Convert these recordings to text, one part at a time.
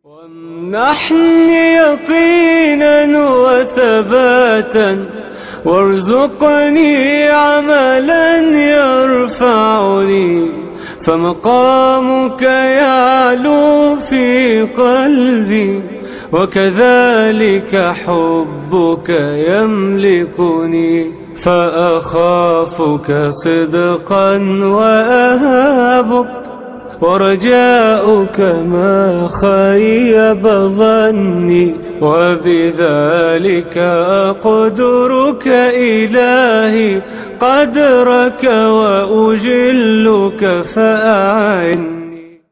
وامنحني يقينا وثباتا وارزقني عملا يرفعني فمقامك يعلو في قلبي وكذلك حبك يملكني فأخافك صدقا وأهابك ورجاؤك ما خيب ظني وبذلك أقدرك إلهي قدرك وأجلك فأعني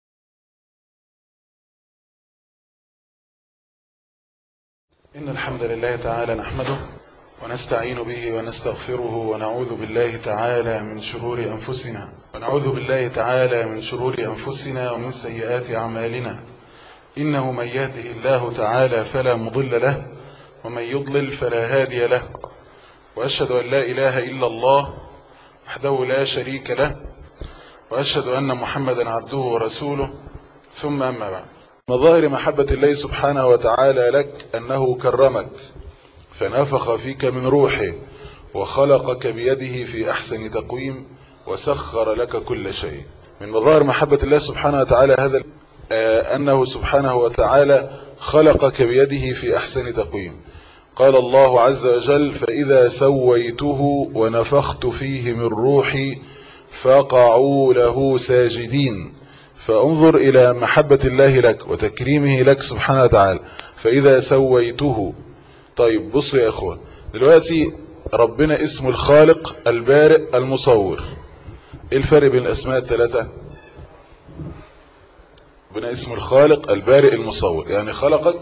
إن الحمد لله تعالى نحمده ونستعين به ونستغفره ونعوذ بالله تعالى من شرور أنفسنا ونعوذ بالله تعالى من شرور أنفسنا ومن سيئات أعمالنا إنه من يهده الله تعالى فلا مضل له ومن يضلل فلا هادي له وأشهد أن لا إله إلا الله وحده لا شريك له وأشهد أن محمدا عبده ورسوله ثم أما بعد مظاهر محبة الله سبحانه وتعالى لك أنه كرمك فنفخ فيك من روحه وخلقك بيده في أحسن تقويم وسخر لك كل شيء من مظاهر محبة الله سبحانه وتعالى هذا أنه سبحانه وتعالى خلقك بيده في أحسن تقويم قال الله عز وجل فإذا سويته ونفخت فيه من روحي فقعوا له ساجدين فانظر إلى محبة الله لك وتكريمه لك سبحانه وتعالى فإذا سويته طيب بصوا يا اخوان دلوقتي ربنا اسمه الخالق البارئ المصور ايه الفرق بين الاسماء الثلاثة ربنا اسمه الخالق البارئ المصور يعني خلقك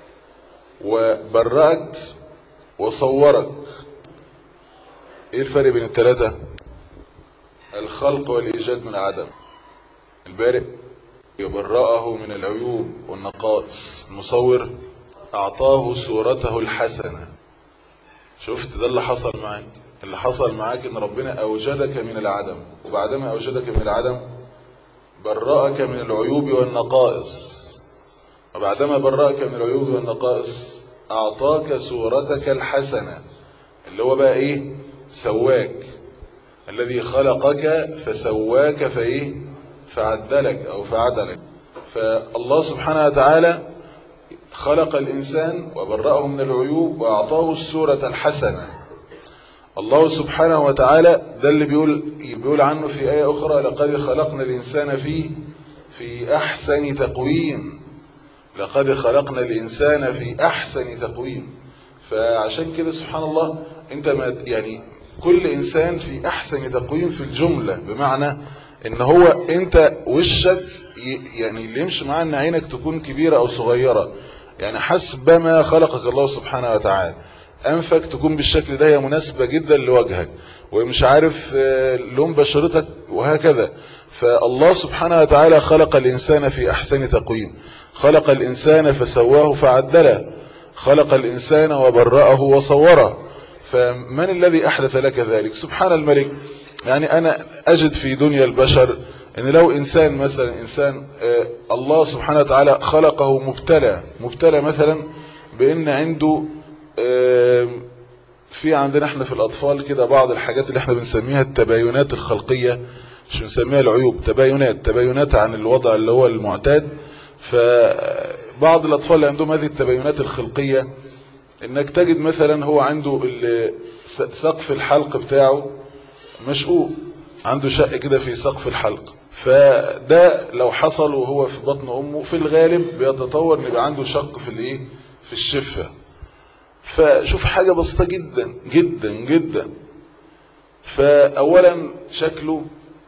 وبرأك وصورك ايه الفرق بين الثلاثة الخلق والايجاد من عدم البارئ يبرأه من العيوب والنقائص المصور اعطاه صورته الحسنة شفت ده اللي حصل معاك اللي حصل معاك ان ربنا اوجدك من العدم وبعدما اوجدك من العدم برأك من العيوب والنقائص وبعدما برأك من العيوب والنقائص اعطاك صورتك الحسنة اللي هو بقى ايه سواك الذي خلقك فسواك فايه فعدلك او فعدلك فالله سبحانه وتعالى خلق الإنسان وبرأه من العيوب وأعطاه السورة الحسنة الله سبحانه وتعالى ده اللي بيقول, بيقول عنه في آية أخرى لقد خلقنا الإنسان في في أحسن تقويم لقد خلقنا الإنسان في أحسن تقويم فعشان كده سبحان الله انت ما يعني كل إنسان في أحسن تقويم في الجملة بمعنى ان هو انت وشك يعني اللي يمشي معاه ان عينك تكون كبيرة او صغيرة يعني حسب ما خلقك الله سبحانه وتعالى انفك تكون بالشكل ده هي مناسبة جدا لوجهك ومش عارف لون بشرتك وهكذا فالله سبحانه وتعالى خلق الانسان في احسن تقويم خلق الانسان فسواه فعدله خلق الانسان وبرأه وصوره فمن الذي احدث لك ذلك سبحان الملك يعني انا اجد في دنيا البشر ان لو انسان مثلا انسان الله سبحانه وتعالى خلقه مبتلى مبتلى مثلا بان عنده في عندنا احنا في الاطفال كده بعض الحاجات اللي احنا بنسميها التباينات الخلقية مش بنسميها العيوب تباينات تباينات عن الوضع اللي هو المعتاد فبعض الاطفال اللي عندهم هذه التباينات الخلقية انك تجد مثلا هو عنده سقف الحلق بتاعه مشقوق عنده شق كده في سقف الحلق فده لو حصل وهو في بطن امه في الغالب بيتطور ان يبقى عنده شق في الايه في الشفه فشوف حاجه بسيطه جدا جدا جدا فاولا شكله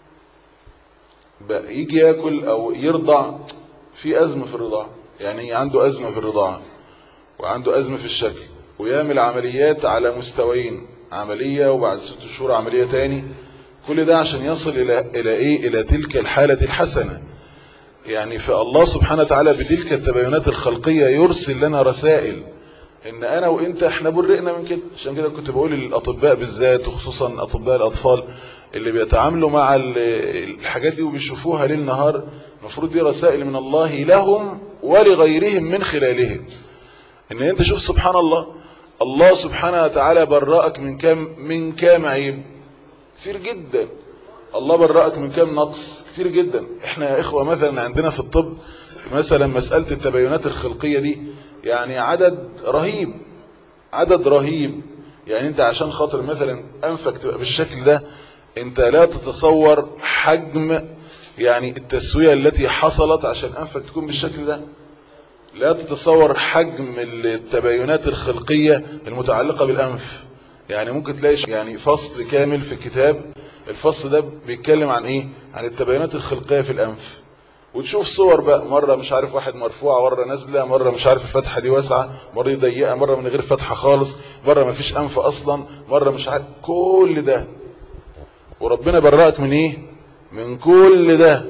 بقى يجي ياكل او يرضع في ازمه في الرضاعه يعني عنده ازمه في الرضاعه وعنده ازمه في الشكل ويعمل عمليات على مستويين عمليه وبعد ست شهور عمليه تاني كل ده عشان يصل إلى, إلى إيه إلى تلك الحالة الحسنة يعني فالله سبحانه وتعالى بتلك التباينات الخلقية يرسل لنا رسائل ان انا وانت احنا برئنا من كده عشان كده كنت بقول للاطباء بالذات وخصوصا اطباء الاطفال اللي بيتعاملوا مع الحاجات دي وبيشوفوها ليل نهار المفروض دي رسائل من الله لهم ولغيرهم من خلالهم ان انت شوف سبحان الله الله سبحانه وتعالى برأك من كام من كام عيب كتير جدا الله برأك من كام نقص كتير جدا احنا يا اخوة مثلا عندنا في الطب مثلا مسألة التباينات الخلقية دي يعني عدد رهيب عدد رهيب يعني انت عشان خاطر مثلا انفك تبقى بالشكل ده انت لا تتصور حجم يعني التسوية التي حصلت عشان انفك تكون بالشكل ده لا تتصور حجم التباينات الخلقية المتعلقة بالانف يعني ممكن تلاقي يعني فصل كامل في الكتاب الفصل ده بيتكلم عن ايه عن التباينات الخلقية في الانف وتشوف صور بقى مرة مش عارف واحد مرفوعة مرة نازلة مرة مش عارف الفتحة دي واسعة مرة ضيقة مرة من غير فتحة خالص مرة ما فيش انف اصلا مرة مش عارف كل ده وربنا برأك من ايه من كل ده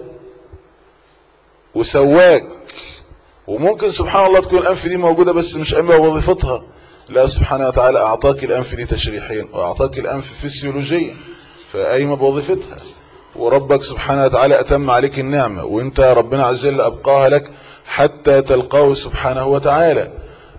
وسواك وممكن سبحان الله تكون الانف دي موجودة بس مش قايمة بوظيفتها لا سبحانه وتعالى اعطاك الانف دي تشريحيا واعطاك الانف فسيولوجيا فقايمة بوظيفتها وربك سبحانه وتعالى أتم عليك النعمة وانت ربنا عز وجل أبقاها لك حتى تلقاه سبحانه وتعالى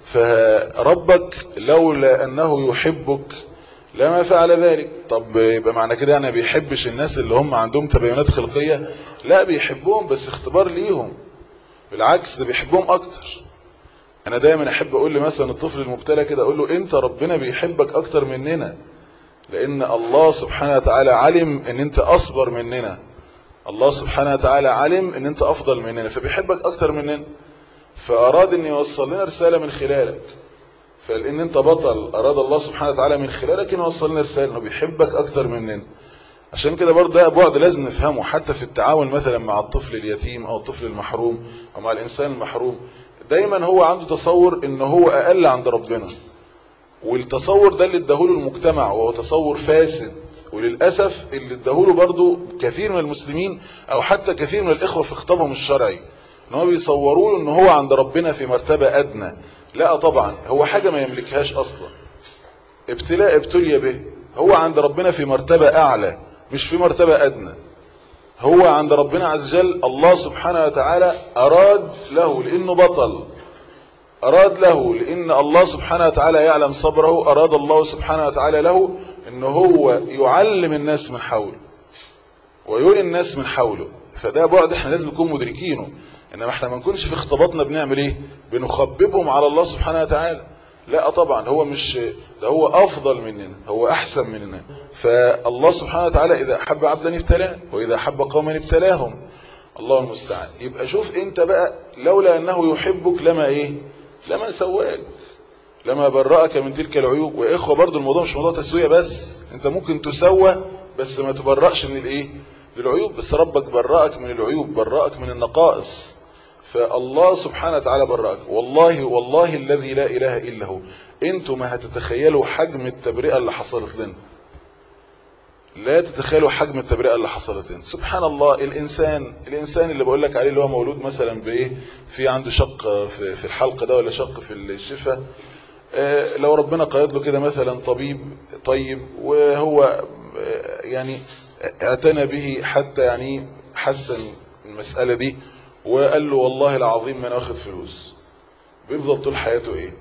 فربك لولا أنه يحبك لما فعل ذلك طب يبقى معنى كده أنا بيحبش الناس اللي هم عندهم تباينات خلقية لا بيحبهم بس اختبار ليهم بالعكس ده بيحبهم أكتر أنا دايما أحب أقول مثلا الطفل المبتلى كده أقول له أنت ربنا بيحبك أكتر مننا لان الله سبحانه وتعالى علم ان انت اصبر مننا الله سبحانه وتعالى علم ان انت افضل مننا فبيحبك اكتر مننا فاراد ان يوصل لنا رسالة من خلالك فلان انت بطل اراد الله سبحانه وتعالى من خلالك ان يوصل لنا رسالة انه بيحبك اكتر مننا عشان كده برضه ده بعد لازم نفهمه حتى في التعاون مثلا مع الطفل اليتيم او الطفل المحروم او مع الانسان المحروم دايما هو عنده تصور ان هو اقل عند ربنا والتصور ده اللي اداهوله المجتمع وهو تصور فاسد وللأسف اللي اداهوله برضو كثير من المسلمين او حتى كثير من الاخوة في خطابهم الشرعي ان هو بيصوروا له ان هو عند ربنا في مرتبة ادنى لا طبعا هو حاجة ما يملكهاش اصلا ابتلاء ابتلي به هو عند ربنا في مرتبة اعلى مش في مرتبة ادنى هو عند ربنا عز وجل الله سبحانه وتعالى اراد له لانه بطل أراد له لأن الله سبحانه وتعالى يعلم صبره أراد الله سبحانه وتعالى له أنه هو يعلم الناس من حوله ويولي الناس من حوله فده بعد احنا لازم نكون مدركينه انما احنا ما نكونش في اختباطنا بنعمل ايه بنخببهم على الله سبحانه وتعالى لا طبعا هو مش ده هو افضل مننا هو احسن مننا فالله سبحانه وتعالى اذا احب عبدا ابتلاه واذا احب قوما ابتلاهم الله المستعان يبقى شوف انت بقى لولا انه يحبك لما ايه لما سواك لما برأك من تلك العيوب واخوة برضو الموضوع مش موضوع تسوية بس انت ممكن تسوى بس ما تبرأش من الايه العيوب بس ربك برأك من العيوب برأك من النقائص فالله سبحانه وتعالى برأك والله والله الذي لا اله الا هو انتم ما هتتخيلوا حجم التبرئة اللي حصلت لنا لا تتخيلوا حجم التبرئة اللي حصلت لنا سبحان الله الإنسان الإنسان اللي بقول لك عليه اللي هو مولود مثلا بإيه في عنده شق في, في الحلق ده ولا شق في الشفة اه لو ربنا قيد له كده مثلا طبيب طيب وهو اه يعني اعتنى به حتى يعني حسن المسألة دي وقال له والله العظيم ما انا واخد فلوس بيفضل طول حياته ايه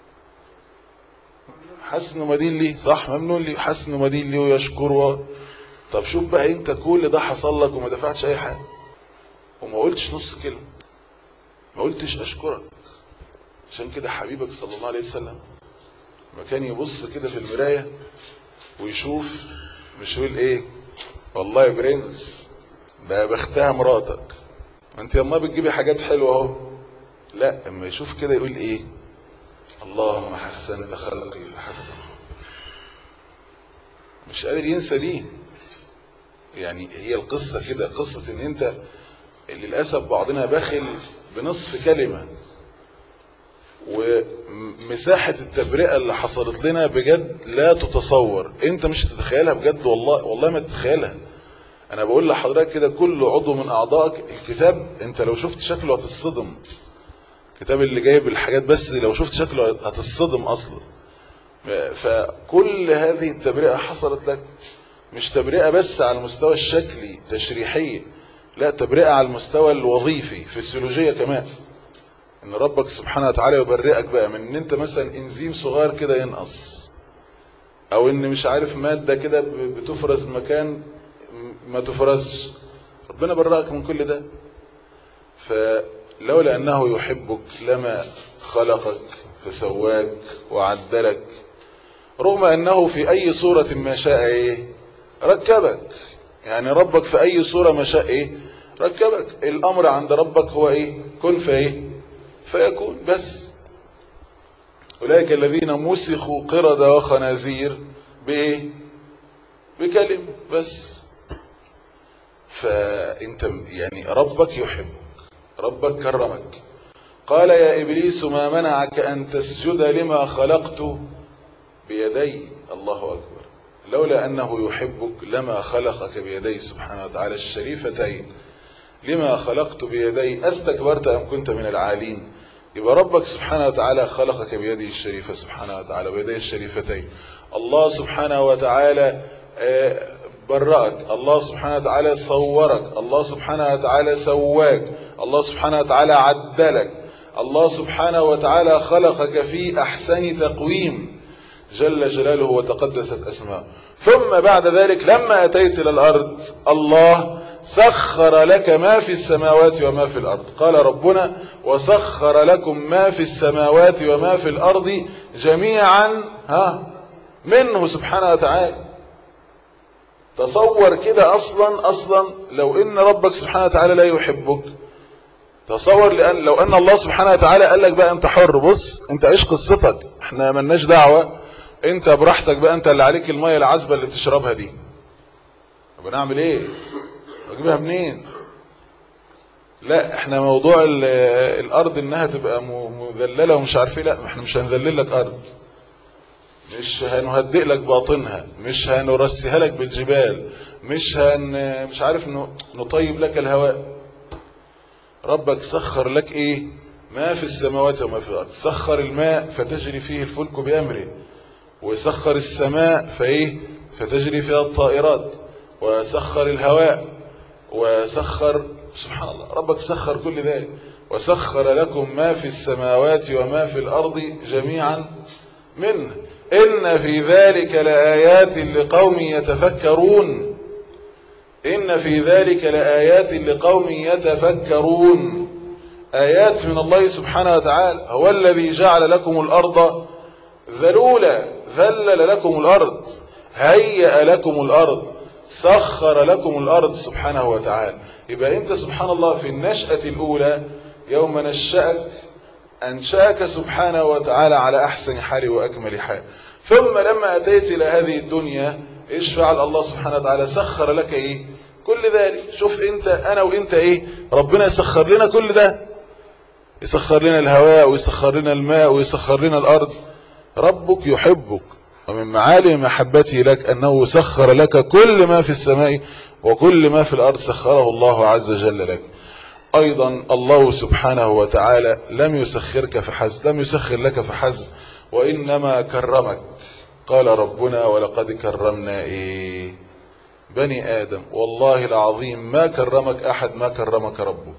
حاسس انه مدين ليه صح ممنون ليه حاسس انه مدين ليه ويشكره طب شوف بقى انت كل ده حصل لك وما دفعتش اي حاجه وما قلتش نص كلمه ما قلتش اشكرك عشان كده حبيبك صلى الله عليه وسلم ما كان يبص كده في المرايه ويشوف مش يقول ايه والله يا برنس ده بختها مراتك انت يما بتجيبي حاجات حلوه اهو لا اما يشوف كده يقول ايه اللهم حسنت خلقي فحسن مش قادر ينسى دي يعني هي القصة كده قصة ان انت للأسف بعضنا بخل بنصف كلمة ومساحة التبرئة اللي حصلت لنا بجد لا تتصور انت مش تتخيلها بجد والله والله ما تتخيلها انا بقول لحضرتك كده كل عضو من اعضائك الكتاب انت لو شفت شكله هتتصدم الكتاب اللي جايب الحاجات بس لو شفت شكله هتصدم اصلا فكل هذه التبرئة حصلت لك مش تبرئة بس على المستوى الشكلي تشريحي لا تبرئة على المستوى الوظيفي فسيولوجية كمان ان ربك سبحانه وتعالى يبرئك بقى من ان انت مثلا انزيم صغير كده ينقص او ان مش عارف مادة كده بتفرز مكان ما تفرزش ربنا برأك من كل ده فلولا انه يحبك لما خلقك فسواك وعدلك رغم انه في اي صورة ما شاء ايه ركبك يعني ربك في اي صورة ما شاء ايه ركبك الامر عند ربك هو ايه كن فايه فيكون بس اولئك الذين مسخوا قردة وخنازير بايه بكلمة بس فانت يعني ربك يحبك ربك كرمك قال يا ابليس ما منعك ان تسجد لما خلقت بيدي الله اكبر لولا انه يحبك لما خلقك بيدي سبحانه وتعالى الشريفتين لما خلقت بيدي استكبرت ام كنت من العالين يبقى ربك سبحانه وتعالى خلقك بيده الشريفة سبحانه وتعالى بيديه الشريفتين الله سبحانه وتعالى برأك الله سبحانه وتعالى صورك الله سبحانه وتعالى سواك الله سبحانه وتعالى عدلك الله سبحانه وتعالى خلقك في أحسن تقويم جل جلاله وتقدست أسماء ثم بعد ذلك لما أتيت إلى الأرض الله سخر لك ما في السماوات وما في الأرض قال ربنا وسخر لكم ما في السماوات وما في الأرض جميعا ها منه سبحانه وتعالى تصور كده أصلا أصلا لو إن ربك سبحانه وتعالى لا يحبك تصور لأن لو أن الله سبحانه وتعالى قال لك بقى أنت حر بص أنت عيش قصتك احنا ملناش دعوة أنت براحتك بقى أنت اللي عليك المية العذبة اللي بتشربها دي طب نعمل ايه اجيبها منين لا احنا موضوع الارض انها تبقى مذلله ومش عارف ايه لا احنا مش هنذلل لك ارض مش هنهدئ لك باطنها مش هنرسيها لك بالجبال مش هن مش عارف نطيب لك الهواء ربك سخر لك ايه ما في السماوات وما في الارض سخر الماء فتجري فيه الفلك بامره وسخر السماء فايه فتجري فيها الطائرات وسخر الهواء وسخر سبحان الله ربك سخر كل ذلك وسخر لكم ما في السماوات وما في الأرض جميعا منه إن في ذلك لآيات لقوم يتفكرون إن في ذلك لآيات لقوم يتفكرون آيات من الله سبحانه وتعالى هو الذي جعل لكم الأرض ذلولا ذلل لكم الأرض هيأ لكم الأرض سخر لكم الأرض سبحانه وتعالى يبقى أنت سبحان الله في النشأة الأولى يوم نشأك أنشأك سبحانه وتعالى على أحسن حال وأكمل حال ثم لما أتيت إلى هذه الدنيا إيش فعل الله سبحانه وتعالى سخر لك إيه كل ذلك شوف أنت أنا وإنت إيه ربنا يسخر لنا كل ده يسخر لنا الهواء ويسخر لنا الماء ويسخر لنا الأرض ربك يحبك ومن معالي محبته لك أنه سخر لك كل ما في السماء وكل ما في الأرض سخره الله عز وجل لك أيضا الله سبحانه وتعالى لم يسخرك فحسب لم يسخر لك فحسب وإنما كرمك قال ربنا ولقد كرمنا إيه بني آدم والله العظيم ما كرمك أحد ما كرمك ربك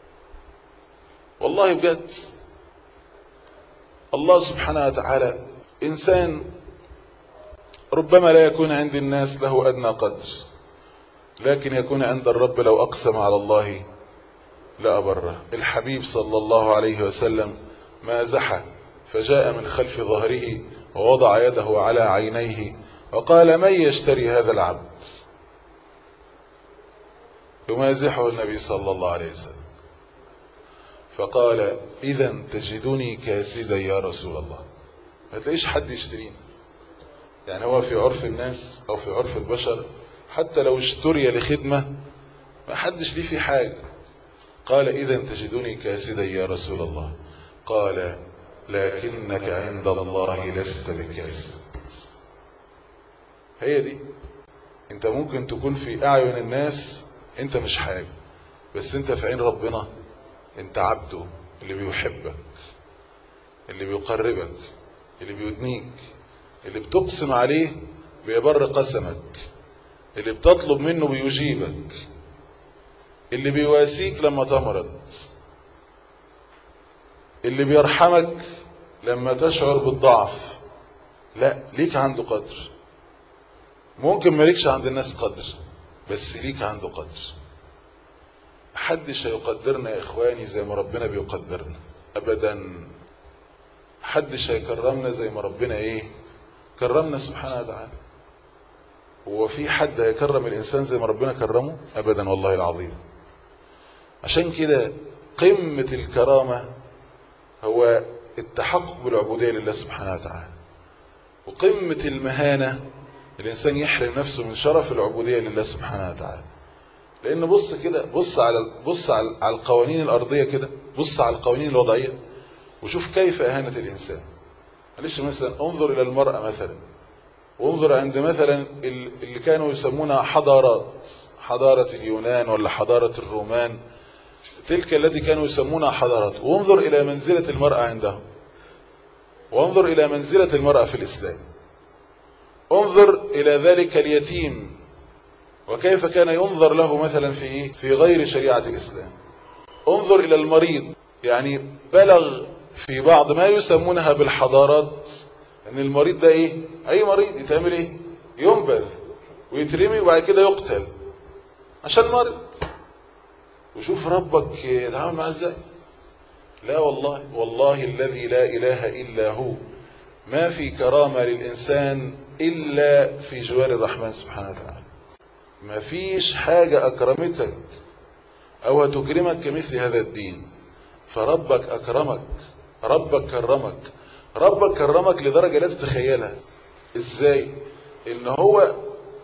والله بجد الله سبحانه وتعالى إنسان ربما لا يكون عند الناس له أدنى قدر لكن يكون عند الرب لو أقسم على الله لأبره الحبيب صلى الله عليه وسلم ما زحى فجاء من خلف ظهره ووضع يده على عينيه وقال من يشتري هذا العبد يمازحه النبي صلى الله عليه وسلم فقال إذا تجدني كاسدا يا رسول الله ما تلاقيش حد يشتريني يعني هو في عرف الناس أو في عرف البشر حتى لو اشتري لخدمة ما حدش ليه في حاجة قال إذا تجدني كاسدا يا رسول الله قال لكنك عند الله لست بكاسد هي دي انت ممكن تكون في اعين الناس انت مش حاجة بس انت في عين ربنا انت عبده اللي بيحبك اللي بيقربك اللي بيدنيك اللي بتقسم عليه بيبر قسمك اللي بتطلب منه بيجيبك اللي بيواسيك لما تمرض اللي بيرحمك لما تشعر بالضعف لا ليك عنده قدر ممكن مالكش عند الناس قدر بس ليك عنده قدر محدش هيقدرنا يا اخواني زي ما ربنا بيقدرنا ابدا محدش هيكرمنا زي ما ربنا ايه كرمنا سبحانه وتعالى هو في حد هيكرم الانسان زي ما ربنا كرمه ابدا والله العظيم عشان كده قمة الكرامة هو التحقق بالعبودية لله سبحانه وتعالى وقمة المهانة الإنسان يحرم نفسه من شرف العبودية لله سبحانه وتعالى لأن بص كده بص على بص على على القوانين الأرضية كده بص على القوانين الوضعية وشوف كيف أهانت الإنسان معلش مثلا انظر إلى المرأة مثلا وانظر عند مثلا اللي كانوا يسمونها حضارات حضارة اليونان ولا حضارة الرومان تلك التي كانوا يسمونها حضارات وانظر إلى منزلة المرأة عندهم وانظر إلى منزلة المرأة في الإسلام انظر إلى ذلك اليتيم وكيف كان ينظر له مثلا في في غير شريعة الإسلام انظر إلى المريض يعني بلغ في بعض ما يسمونها بالحضارات ان المريض ده ايه اي مريض يتعمل ايه ينبذ ويترمي وبعد كده يقتل عشان مرض وشوف ربك يتعامل معاه ازاي لا والله والله الذي لا اله الا هو ما في كرامة للإنسان إلا في جوار الرحمن سبحانه وتعالى ما فيش حاجة أكرمتك أو هتكرمك كمثل هذا الدين فربك أكرمك ربك كرمك ربك كرمك لدرجة لا تتخيلها إزاي إن هو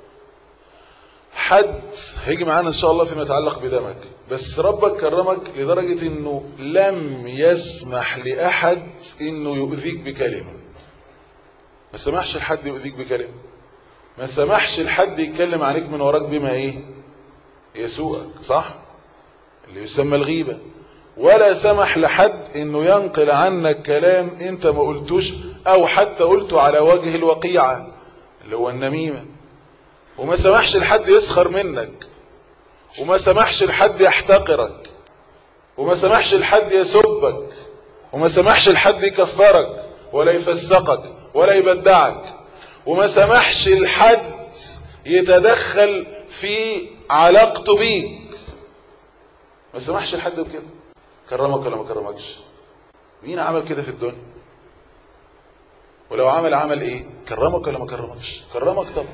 حد هيجي معانا إن شاء الله فيما يتعلق بدمك بس ربك كرمك لدرجة إنه لم يسمح لأحد إنه يؤذيك بكلمة ما سمحش لحد يؤذيك بكلمة ما سمحش لحد يتكلم عليك من وراك بما ايه يسوءك صح اللي يسمى الغيبة ولا سمح لحد انه ينقل عنك كلام انت ما قلتوش او حتى قلته على وجه الوقيعة اللي هو النميمة وما سمحش لحد يسخر منك وما سمحش لحد يحتقرك وما سمحش لحد يسبك وما سمحش لحد يكفرك ولا يفسقك ولا يبدعك وما سمحش لحد يتدخل في علاقته بيك ما سمحش لحد بكده كرمك ولا ما كرمكش مين عمل كده في الدنيا ولو عمل عمل ايه كرمك ولا ما كرمكش كرمك طبعا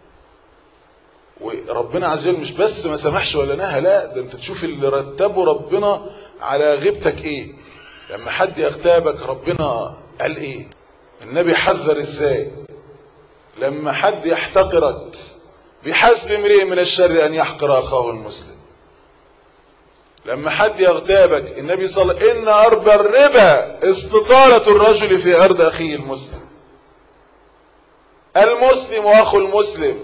وربنا عز وجل مش بس ما سمحش ولا نهى لا ده انت تشوف اللي رتبه ربنا على غيبتك ايه لما حد يغتابك ربنا قال ايه النبي حذر ازاي لما حد يحتقرك بحسب امرئ من الشر ان يحقر اخاه المسلم لما حد يغتابك النبي صلى الله عليه وسلم ان اربى الربا استطالة الرجل في عرض اخيه المسلم المسلم واخو المسلم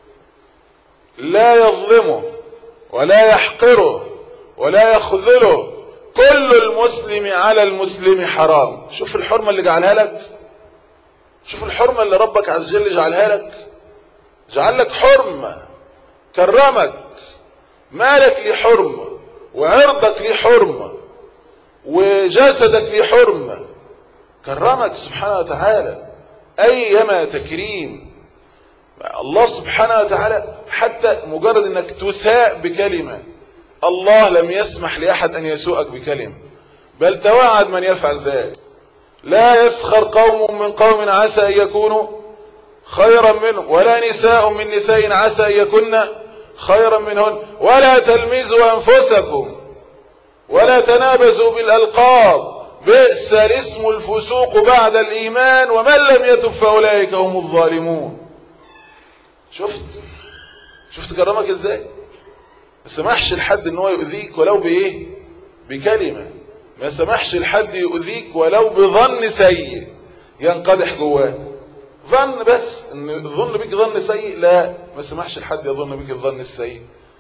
لا يظلمه ولا يحقره ولا يخذله كل المسلم على المسلم حرام شوف الحرمة اللي جعلها لك شوف الحرمة اللي ربك عز وجل جعلها لك جعل لك حرمة كرمك مالك ليه حرمة وعرضك ليه حرمة وجسدك ليه حرمة كرمك سبحانه وتعالى أيما تكريم الله سبحانه وتعالى حتى مجرد انك تساء بكلمة الله لم يسمح لأحد أن يسوءك بكلمة بل توعد من يفعل ذلك لا يسخر قوم من قوم عسى أن يكونوا خيرا منهم ولا نساء من نساء عسى أن يكن خيرا منهن ولا تلمزوا أنفسكم ولا تنابزوا بالألقاب بئس الاسم الفسوق بعد الإيمان ومن لم يتب فأولئك هم الظالمون شفت شفت كرمك ازاي ما سمحش لحد ان هو يؤذيك ولو بايه بكلمة ما سمحش لحد يؤذيك ولو بظن سيء ينقدح جواه ظن بس ان ظن بك ظن سيء لا ما سمحش لحد يظن بك الظن السيء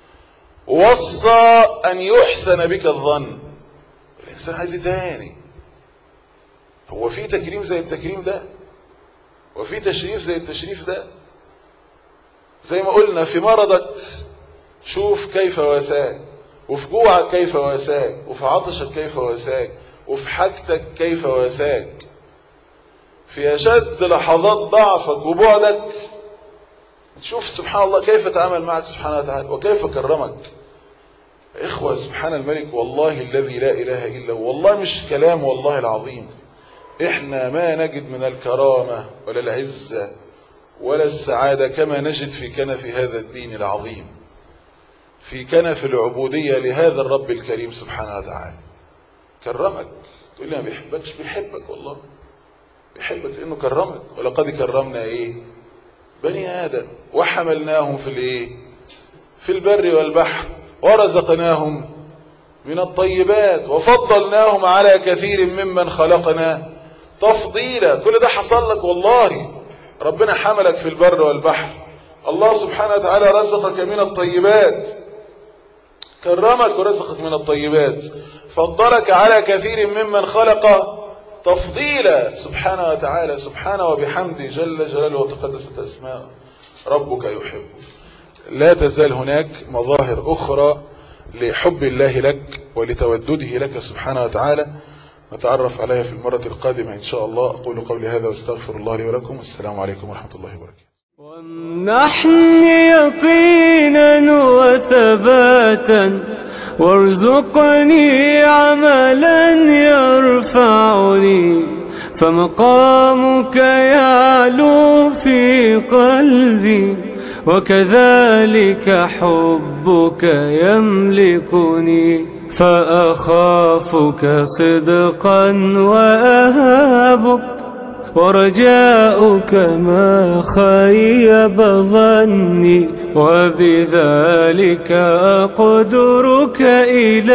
وصى ان يحسن بك الظن الانسان عايز تاني هو في تكريم زي التكريم ده وفي تشريف زي التشريف ده زي ما قلنا في مرضك شوف كيف واساك وفي جوعك كيف واساك وفي عطشك كيف واساك وفي حاجتك كيف واساك في أشد لحظات ضعفك وبعدك تشوف سبحان الله كيف تعامل معك سبحانه وتعالى وكيف كرمك إخوة سبحان الملك والله الذي لا إله إلا هو والله مش كلام والله العظيم إحنا ما نجد من الكرامة ولا العزة ولا السعادة كما نجد في كنف هذا الدين العظيم في كنف العبودية لهذا الرب الكريم سبحانه وتعالى كرمك تقول لي ما بيحبكش بيحبك والله بيحبك لأنه كرمك ولقد كرمنا إيه بني آدم وحملناهم في الإيه في البر والبحر ورزقناهم من الطيبات وفضلناهم على كثير ممن خلقنا تفضيلا كل ده حصل لك والله ربنا حملك في البر والبحر الله سبحانه وتعالى رزقك من الطيبات كرمك ورزقك من الطيبات فضلك على كثير ممن خلق تفضيلا سبحانه وتعالى سبحانه وبحمده جل جلاله وتقدست اسماءه ربك يحب لا تزال هناك مظاهر أخرى لحب الله لك ولتودده لك سبحانه وتعالى نتعرف عليها في المرة القادمة إن شاء الله أقول قولي هذا واستغفر الله لي ولكم والسلام عليكم ورحمة الله وبركاته وامنحني يقينا وثباتا وارزقني عملا يرفعني فمقامك يعلو في قلبي وكذلك حبك يملكني فأخافك صدقا وأهابك ورجاؤك ما خيب ظني وبذلك أقدرك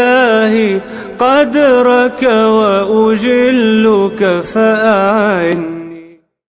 إلهي قدرك وأجلك فأعني